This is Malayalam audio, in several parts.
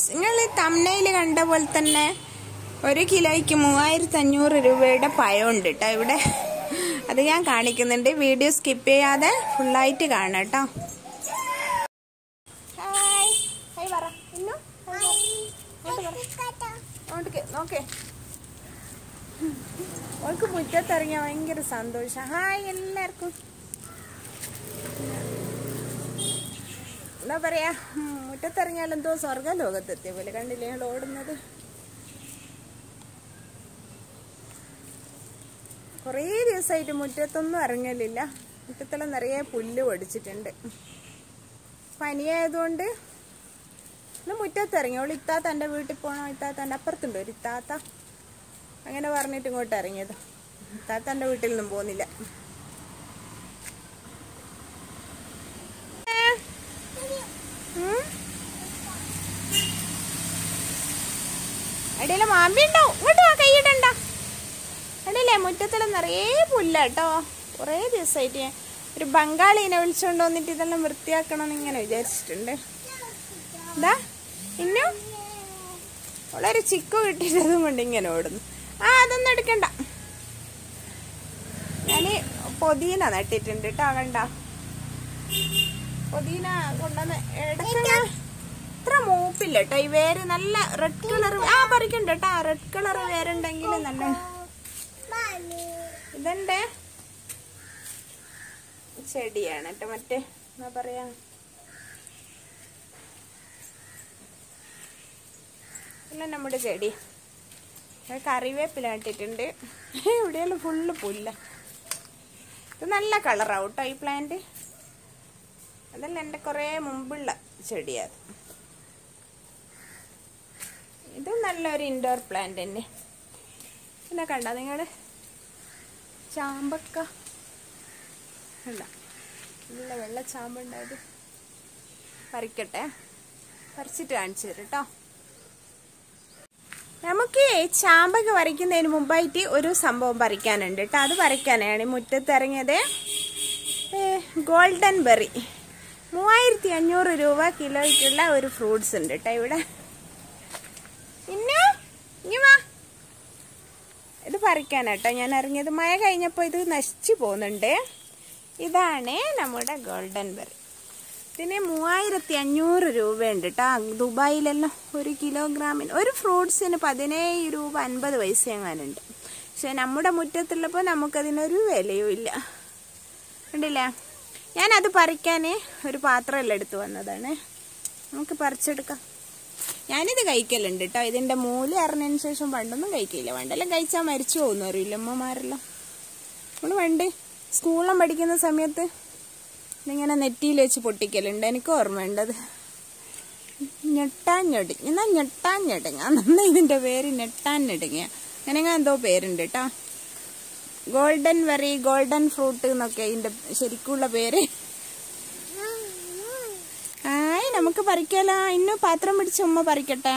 ഫ്രൂട്ട്സ് നിങ്ങൾ തമ്മനയിൽ കണ്ട പോലെ തന്നെ ഒരു കിലോയ്ക്ക് മൂവായിരത്തി അഞ്ഞൂറ് രൂപയുടെ പഴം ഉണ്ട് കേട്ടോ ഇവിടെ അത് ഞാൻ കാണിക്കുന്നുണ്ട് വീഡിയോ സ്കിപ്പ് ചെയ്യാതെ ഫുള്ളായിട്ട് കാണാം കേട്ടോ ഹായ് ഹായ് പറ ഇന്നു നോക്കേ ഓൾക്ക് മുറ്റത്തിറങ്ങിയ ഭയങ്കര സന്തോഷം ഹായ് എല്ലാവർക്കും എന്താ പറയാ ഉം, മുറ്റത്തിറങ്ങിയാൽ എന്തോ സ്വർഗലോകത്തെത്തിയ പോലെ കണ്ടില്ലേ ഞങ്ങൾ ഓടുന്നത് കുറേ ദിവസമായിട്ട് മുറ്റത്തൊന്നും ഇറങ്ങലില്ല മുറ്റത്തെല്ലാം നിറയെ പുല്ല് പൊടിച്ചിട്ടുണ്ട് പനിയായതുകൊണ്ട് ഇന്ന് മുറ്റത്തിറങ്ങി അവൾ ഇത്താത്ത എൻ്റെ വീട്ടിൽ പോകണോ ഇത്താത്ത എൻ്റെ അപ്പുറത്തുണ്ട് ഒരു ഇത്താത്ത അങ്ങനെ പറഞ്ഞിട്ട് ഇങ്ങോട്ട് ഇറങ്ങിയത് ഇത്താത്ത എൻ്റെ വീട്ടിൽ നിന്നും പോകുന്നില്ല അടിയിലെ മാമ്പി ഉണ്ടാവും ഇങ്ങോട്ട് വാ കൈയിടണ്ട അടിയില്ലേ മുറ്റത്തെല്ലാം നിറയെ പുല്ലാട്ടോ കുറേ ദിവസമായിട്ട് ഞാൻ ഒരു ബംഗാളീനെ വിളിച്ചുകൊണ്ട് വന്നിട്ട് ഇതെല്ലാം വൃത്തിയാക്കണം എന്ന് ഇങ്ങനെ വിചാരിച്ചിട്ടുണ്ട് എന്താ ഇന്നു വളരെ ചിക്കു കിട്ടിയതും കൊണ്ട് ഇങ്ങനെ ഓടുന്നു ആ അതൊന്നും എടുക്കണ്ട ഞാന് പൊതീന നട്ടിട്ടുണ്ട് കേട്ടോ കണ്ട പൊതീന കൊണ്ടുവന്ന് എടുക്കണ ഇത്ര മൂപ്പില്ല കേട്ടോ ഈ വേര് നല്ല റെഡ് കളർ ആ പറിക്കണ്ട കേട്ടോ റെഡ് കളർ വേരുണ്ടെങ്കിൽ നല്ല ഇതെന്റെ ചെടിയാണ് കേട്ടോ മറ്റേ എന്താ പറയാ പിന്നെ നമ്മുടെ ചെടി ഇത് കറിവേപ്പില ഇട്ടിട്ടുണ്ട് ഇവിടെയെല്ലാം ഫുള്ള് പുല്ല ഇത് നല്ല കളറാവും കേട്ടോ ഈ പ്ലാന്റ് അതല്ല എൻ്റെ കുറേ മുമ്പുള്ള ചെടിയാണ് ഇത് നല്ലൊരു ഇൻഡോർ പ്ലാന്റ് തന്നെ പിന്നെ കണ്ട നിങ്ങൾ ചാമ്പക്ക കണ്ട നല്ല വെള്ള ചാമ്പ ഉണ്ടായത് പറിക്കട്ടെ പറിച്ചിട്ട് കാണിച്ചു തരും കേട്ടോ നമുക്ക് ചാമ്പക പറിക്കുന്നതിന് മുമ്പായിട്ട് ഒരു സംഭവം പറിക്കാനുണ്ട് കേട്ടോ അത് പറിക്കാനാണ് ഈ മുറ്റത്ത് ഇറങ്ങിയത് ഗോൾഡൻ ബെറി മൂവായിരത്തി അഞ്ഞൂറ് രൂപ കിലോയ്ക്കുള്ള ഒരു ഫ്രൂട്ട്സ് ഉണ്ട് കേട്ടോ ഇവിടെ പിന്നെ ഇനി വാ ഇത് പറിക്കാനാട്ടോ ഞാൻ ഇറങ്ങിയത് മഴ കഴിഞ്ഞപ്പോൾ ഇത് നശിച്ചു പോകുന്നുണ്ട് ഇതാണ് നമ്മുടെ ഗോൾഡൻ ബെറി ഇതിന് മൂവായിരത്തി അഞ്ഞൂറ് രൂപയുണ്ട് കേട്ടോ ദുബായിലെല്ലാം ഒരു കിലോഗ്രാമിന് ഒരു ഫ്രൂട്ട്സിന് പതിനേഴ് രൂപ അൻപത് പൈസ എങ്ങാനുണ്ട് പക്ഷെ നമ്മുടെ മുറ്റത്തുള്ളപ്പോൾ നമുക്കതിനൊരു വിലയും ഇല്ല കണ്ടില്ലേ ഞാനത് പറിക്കാൻ ഒരു പാത്രമെല്ലാം എടുത്തു വന്നതാണ് നമുക്ക് പറിച്ചെടുക്കാം ഞാനിത് കഴിക്കലുണ്ട് കേട്ടോ ഇതിൻ്റെ മൂല അറിഞ്ഞതിന് ശേഷം പണ്ടൊന്നും കഴിക്കില്ല പണ്ടെല്ലാം കഴിച്ചാൽ മരിച്ചു പോകുന്നു അറിയില്ല അമ്മമാരെല്ലാം നമ്മൾ പണ്ട് സ്കൂളിലും പഠിക്കുന്ന സമയത്ത് ഇതിങ്ങനെ നെറ്റിയിൽ വെച്ച് പൊട്ടിക്കലുണ്ട് എനിക്ക് ഓർമ്മയുണ്ടത് ഞെട്ടാഞ്ഞെടുങ്ങ എന്നാ ഞെട്ടാഞ്ഞെടുങ്ങ അന്ന് ഇതിന്റെ പേര് ഞെട്ടാഞ്ഞെടുങ്ങ അങ്ങനെ എന്തോ പേരുണ്ട് കേട്ടോ ഗോൾഡൻ വെറി ഗോൾഡൻ ഫ്രൂട്ട് എന്നൊക്കെ ഇതിന്റെ ശരിക്കുള്ള പേര് ആയി നമുക്ക് പറിക്കാലോ ഇന്നു പാത്രം പിടിച്ച് ഉമ്മ പറിക്കട്ടെ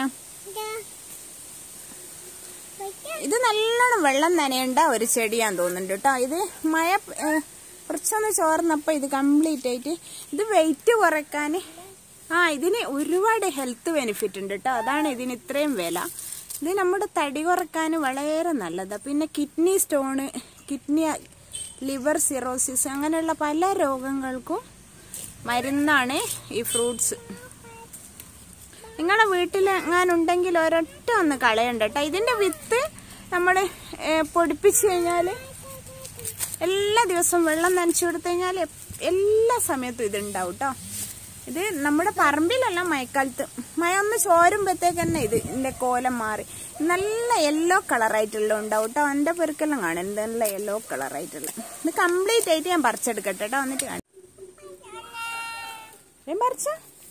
ഇത് നല്ലോണം വെള്ളം നനയേണ്ട ഒരു ചെടിയാന്ന് തോന്നുന്നുണ്ട് കേട്ടോ ഇത് മഴ ഏ, കുറച്ചൊന്ന് ചോർന്നപ്പോ ഇത് കംപ്ലീറ്റ് ആയിട്ട് ഇത് വെയിറ്റ് കുറയ്ക്കാൻ ആ ഇതിന് ഒരുപാട് ഹെൽത്ത് ബെനിഫിറ്റ് ഉണ്ട് കേട്ടോ അതാണ് ഇതിന് ഇത്രയും വില ഇത് നമ്മുടെ തടി കുറയ്ക്കാൻ വളരെ നല്ലതാണ് പിന്നെ kidney stone kidney liver cirrhosis അങ്ങനെയുള്ള പല രോഗങ്ങൾക്കും മരുന്നാണ് ഈ ഫ്രൂട്ട്സ് നിങ്ങളുടെ വീട്ടിൽ എങ്ങാനുണ്ടെങ്കിൽ ഒരൊറ്റ ഒന്ന് കളയണ്ട കേട്ടോ ഇതിന്റെ വിത്ത് നമ്മൾ പൊടിപ്പിച്ച് കഴിഞ്ഞാൽ എല്ലാ ദിവസവും വെള്ളം നനച്ചു കൊടുത്തു കഴിഞ്ഞാൽ എല്ലാ സമയത്തും ഇതുണ്ടാവും കേട്ടോ ഇത് നമ്മുടെ പറമ്പിലല്ല മഴക്കാലത്ത് മഴ ഒന്ന് ചോരുമ്പോഴത്തേക്ക് തന്നെ ഇത് ഇതിന്റെ കോലം മാറി നല്ല യെല്ലോ കളറായിട്ടുള്ള ഉണ്ടാവും കേട്ടോ എൻ്റെ പെരുക്കെല്ലാം കാണും നല്ല യെല്ലോ കളറായിട്ടുള്ള ഇത് കംപ്ലീറ്റ് ആയിട്ട് ഞാൻ പറിച്ചെടുക്കട്ടെ കേട്ടോ എന്നിട്ട് കാണാം ഞാൻ പറിച്ച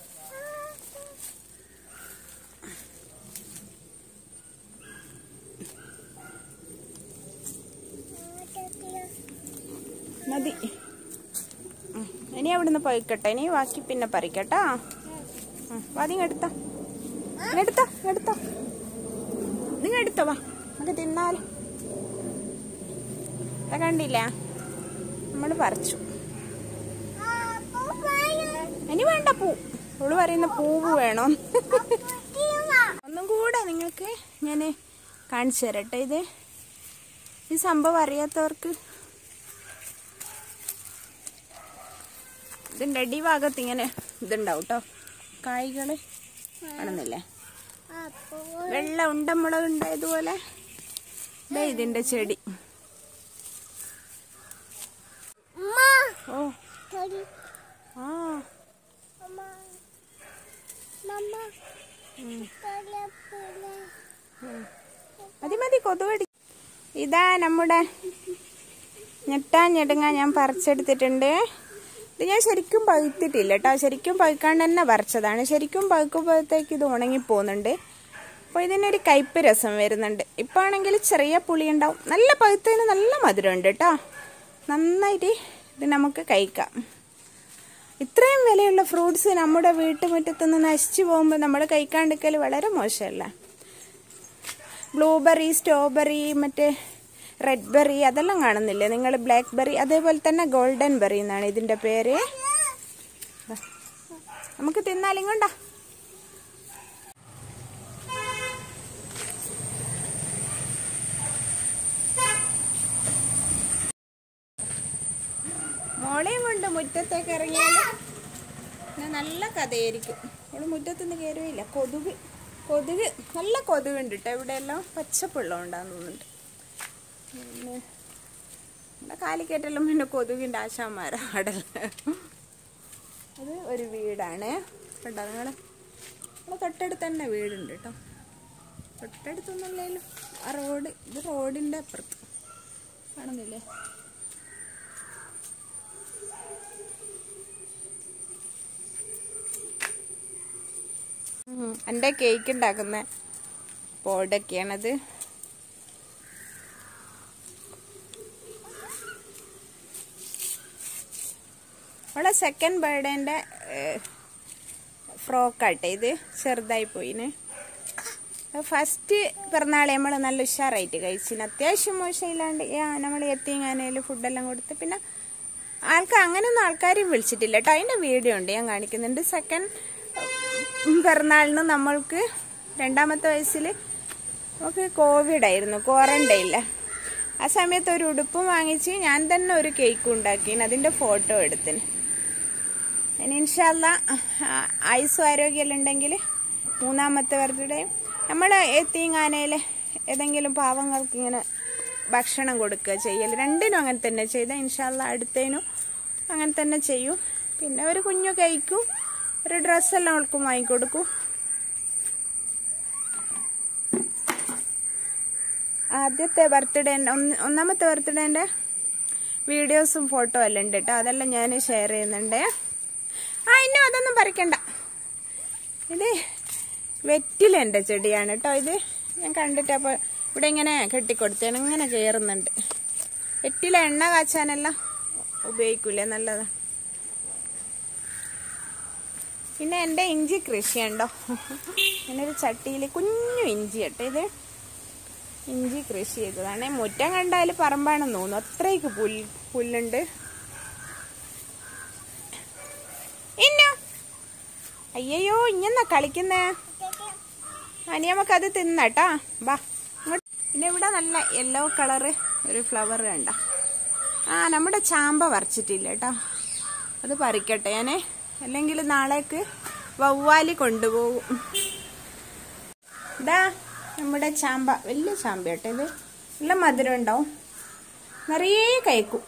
മതി ഉം. ഇനി അവിടുന്ന് പോയിക്കട്ടെ ഇനി ബാക്കി പിന്നെ പറിക്കട്ടാ വാതി എടുത്തോ എടുത്തോ എടുത്തോ നിങ്ങൾ എടുത്തോ വാ നമുക്ക് തിന്നാലോ ഇതാ കണ്ടില്ലേ നമ്മൾ പറിച്ചു ഇനി വേണ്ട പൂ അവള് പറയുന്ന പൂവ് വേണോ ഒന്നും കൂടെ നിങ്ങൾക്ക് ഞാൻ കാണിച്ചു തരട്ടെ ഇത് ഈ സംഭവം അറിയാത്തവർക്ക് ഇതിൻ്റെ അടിഭാഗത്ത് ഇങ്ങനെ ഇതുണ്ടാവും കേട്ടോ കായ്കൾ കാണുന്നില്ലേ വെള്ള ഉണ്ടമുളക് ഉണ്ടായതുപോലെ ദേ ഇതിന്റെ ചെടി ഓ ആ മതി മതി കൊതുകടി ഇതാ നമ്മുടെ ഞെട്ടാൻ ഞെടുങ്ങ ഞാൻ പറിച്ചെടുത്തിട്ടുണ്ട് ഇത് ഞാൻ ശരിക്കും പഴുത്തിട്ടില്ല കേട്ടോ ശരിക്കും പഴുക്കാണ്ട് തന്നെ പറിച്ചതാണ് ശരിക്കും പഴുക്കുമ്പോഴത്തേക്ക് ഇത് ഉണങ്ങി പോകുന്നുണ്ട് അപ്പോൾ ഇതിനൊരു കയ്പ്പ് രസം വരുന്നുണ്ട് ഇപ്പോൾ ആണെങ്കിൽ ചെറിയ പുളി ഉണ്ടാവും നല്ല പഴുത്തതിന് നല്ല മധുരമുണ്ട് കേട്ടോ നന്നായിട്ട് ഇത് നമുക്ക് കഴിക്കാം ഇത്രയും വിലയുള്ള ഫ്രൂട്ട്സ് നമ്മുടെ വീട്ടുമുറ്റത്തുനിന്ന് നശിച്ചു പോകുമ്പോൾ നമ്മൾ കഴിക്കാണ്ടിരിക്കൽ വളരെ മോശമല്ല ബ്ലൂബെറി സ്ട്രോബെറി മറ്റേ റെഡ് ബെറി അതെല്ലാം കാണുന്നില്ലേ നിങ്ങൾ ബ്ലാക്ക് ബെറി അതേപോലെ തന്നെ ഗോൾഡൻ ബെറി എന്നാണ് ഇതിന്റെ പേര് ദാ. നമുക്ക് തിന്നാലും കൊണ്ടാ മോളെയും കൊണ്ട് മുറ്റത്തേക്ക് ഇറങ്ങിയാൽ പിന്നെ നല്ല കഥയായിരിക്കും അവള് മുറ്റത്തുനിന്ന് കയറുകയില്ല കൊതുക് കൊതുക് നല്ല കൊതുകുണ്ട് കേട്ടോ ഇവിടെയെല്ലാം പച്ചപ്പുള്ളം ഉണ്ടാന്ന് തോന്നുന്നുണ്ട് പിന്നെ ഇവിടെ കാലിക്കറ്റെല്ലാം പിന്നെ കൊതുകിൻ്റെ ആശാന്മാരാ അടല്ല അത് ഒരു വീടാണ് കണ്ടോ നിങ്ങൾ നമ്മളെ തൊട്ടടുത്ത് തന്നെ വീടുണ്ട് കേട്ടോ തൊട്ടടുത്തൊന്നുമില്ലല്ലോ ആ റോഡ് ഇത് റോഡിൻ്റെ അപ്പുറത്ത് കാണുന്നില്ലേ ഉം. എൻ്റെ കേക്ക് ഉണ്ടാക്കുന്ന പോഡൊക്കെയാണത് അവളെ സെക്കൻഡ് ബർത്ത്ഡേൻ്റെ ഫ്രോക്കാട്ടെ ഇത് ചെറുതായി പോയിന് ഫസ്റ്റ് പിറന്നാൾ നമ്മൾ നല്ല ഉഷാറായിട്ട് കഴിച്ചിന് അത്യാവശ്യം മോശമില്ലാണ്ട് നമ്മൾ എത്തിങ്ങാനയിൽ ഫുഡെല്ലാം കൊടുത്ത് പിന്നെ ആൾക്ക് അങ്ങനെയൊന്നും ആൾക്കാരെയും വിളിച്ചിട്ടില്ല കേട്ടോ അതിൻ്റെ വീഡിയോ ഉണ്ട് ഞാൻ കാണിക്കുന്നുണ്ട് സെക്കൻഡ് പിറന്നാളിന് നമ്മൾക്ക് രണ്ടാമത്തെ വയസ്സിൽ നമുക്ക് കോവിഡ് ആയിരുന്നു ക്വാറന്റൈനില്ല ആ സമയത്ത് ഒരു ഉടുപ്പും വാങ്ങിച്ച് ഞാൻ തന്നെ ഒരു കേക്ക് ഉണ്ടാക്കി അതിൻ്റെ ഫോട്ടോ എടുത്തിന് ഇനി ഇൻഷാല്ല ആയുസ്സും ആരോഗ്യമെല്ലാം ഉണ്ടെങ്കിൽ മൂന്നാമത്തെ ബർത്ത്ഡേയും നമ്മൾ എത്തിങ്ങാനയിൽ ഏതെങ്കിലും പാവങ്ങൾക്ക് ഇങ്ങനെ ഭക്ഷണം കൊടുക്കുക ചെയ്യൽ രണ്ടിനും അങ്ങനെ തന്നെ ചെയ്ത ഇൻഷാല്ല അടുത്തതിനും അങ്ങനെ തന്നെ ചെയ്യും പിന്നെ ഒരു കുഞ്ഞു കഴിക്കും ഒരു ഡ്രസ്സെല്ലാം അവൾക്കും വാങ്ങിക്കൊടുക്കും ആദ്യത്തെ ബർത്ത്ഡേ ഒന്നാമത്തെ ബർത്ത്ഡേൻ്റെ വീഡിയോസും ഫോട്ടോ എല്ലാം ഉണ്ട് കേട്ടോ അതെല്ലാം ഞാൻ ഷെയർ ചെയ്യുന്നുണ്ട് ആ ഇന്നും അതൊന്നും പറിക്കണ്ട ഇത് വെറ്റിലെൻ്റെ ചെടിയാണ് കേട്ടോ ഇത് ഞാൻ കണ്ടിട്ട് അപ്പോൾ ഇവിടെ ഇങ്ങനെ കെട്ടിക്കൊടുത്തേണ് ഇങ്ങനെ കയറുന്നുണ്ട് വെറ്റില എണ്ണ കാച്ചാനെല്ലാം ഉപയോഗിക്കൂലേ നല്ലതാണ് പിന്നെ എൻ്റെ ഇഞ്ചി കൃഷിയുണ്ടോ ഇങ്ങനൊരു ചട്ടിയിൽ കുഞ്ഞു ഇഞ്ചി കേട്ടോ ഇത് ഇഞ്ചി കൃഷി ചെയ്തതാണ് മുറ്റം കണ്ടാൽ പറമ്പാണെന്ന് തോന്നുന്നു അത്രയ്ക്ക് പുൽ പുല്ലുണ്ട് ഇന്നോ അയ്യോ ഇഞ്ഞെന്നാ കളിക്കുന്നേ അനി നമുക്കത് തിന്നട്ടാ ബാ ഇങ്ങോട്ട് പിന്നെ ഇവിടെ നല്ല യെല്ലോ കളറ് ഒരു ഫ്ലവർ കണ്ട ആ നമ്മുടെ ചാമ്പ പറിച്ചിട്ടില്ല കേട്ടോ അത് പറിക്കട്ടെ ഞാനേ അല്ലെങ്കിൽ നാളേക്ക് വവ്വാലി കൊണ്ടുപോകും ഇതാ നമ്മുടെ ചാമ്പ വലിയ ചാമ്പ കേട്ടോ ഇത് നല്ല മധുരം ഉണ്ടാവും നിറയെ കഴിക്കും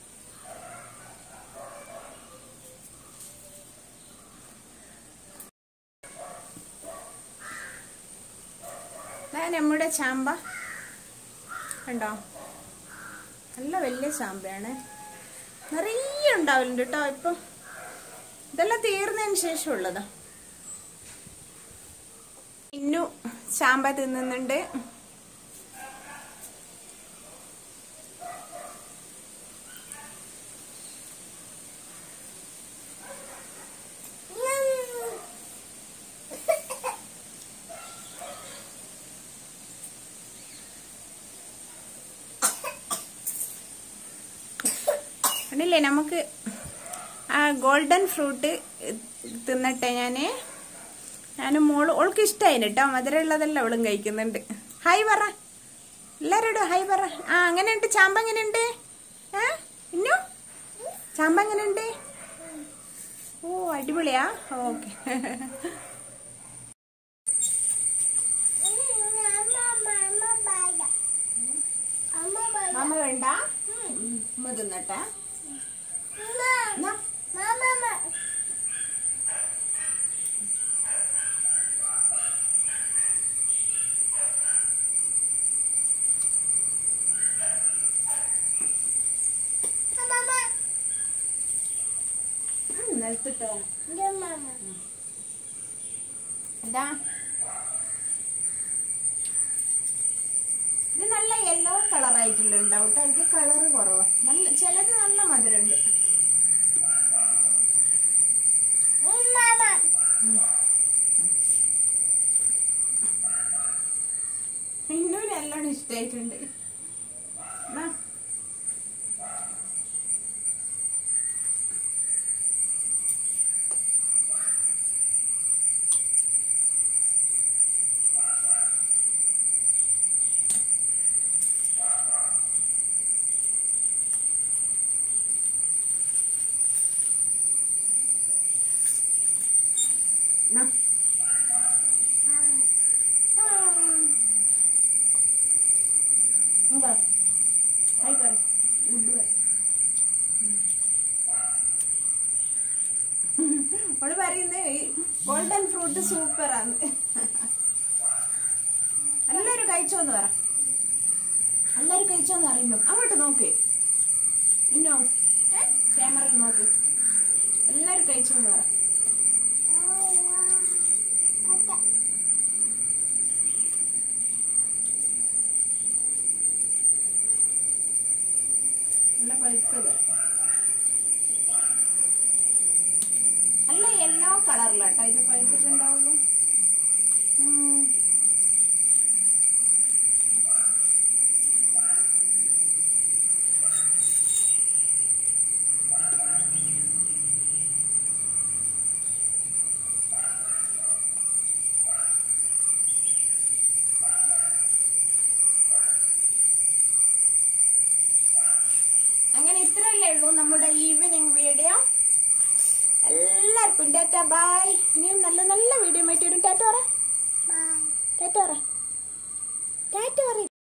ഇതാ നമ്മുടെ ചാമ്പ കണ്ടോ നല്ല വലിയ ചാമ്പയാണ് നിറയെ ഉണ്ടാവലുണ്ട് കേട്ടോ ഇപ്പം ഇതെല്ലാം തീർന്നതിന് ശേഷം ഉള്ളതാ ഇന്നു ചാമ്പ തിന്നുന്നുണ്ട് കണ്ടില്ലേ നമുക്ക് ആ ഗോൾഡൻ ഫ്രൂട്ട് തിന്നട്ടെ ഞാൻ ഞാനും മോള് ഓൾക്ക് ഇഷ്ടമായി കേട്ടോ മധുരമുള്ളതെല്ലാം അവളും കഴിക്കുന്നുണ്ട് ഹായ് പറ എല്ലാവരോടും ഹായ് പറ ആ അങ്ങനെയുണ്ട് ചാമ്പ എങ്ങനെയുണ്ട് ഏ ഇന്നു ചാമ്പ എങ്ങനെയുണ്ട് ഓ അടിപൊളിയാ ഓക്കെ മാമ വേണ്ട ഉമ്മ തിന്നട്ടെ എന്നാ ഉം, നിലത്തിട്ടോ ഇതാ ഇത് നല്ല യെല്ലോ കളർ ആയിട്ടുള്ള ഉണ്ടാവും കേട്ടോ ഇത് കളറ് കുറവാ നല്ല ചിലത് നല്ല മധുരമുണ്ട് ഇന്നും നല്ലോണം ഇഷ്ടായിട്ടുണ്ട് എന്നാ. എന്നാ. ഇങ്ങ് വാ. ഹായ് പറ. ഗുഡ് പറ. അവള് പറയുന്നേ ഗോൾഡൻ ഫ്രൂട്ട് സൂപ്പറാണ് എല്ലാരും കഴിച്ചോന്ന് പറ എല്ലാരും കഴിച്ചോന്ന് പറയുന്നു അങ്ങോട്ട് നോക്ക് ഇന്നോ ക്യാമറ നോക്ക് എല്ലാരും കഴിച്ചോന്ന് പറ നല്ല പഴുത്തത് നല്ല യെല്ലോ കളറിലാട്ടോ ഇത് പഴുത്തിട്ടുണ്ടാവുള്ളൂ ഉം. അങ്ങനെ ഇത്രയല്ലേ ഉള്ളൂ നമ്മുടെ ഈവനിങ് വീഡിയോ എല്ലാവർക്കും ടാറ്റ ബായ് ഇനിയും നല്ല നല്ല വീഡിയോ ആയിട്ട് വരും ടാറ്റ പറ ടാറ്റ പറ ടാറ്റ പറ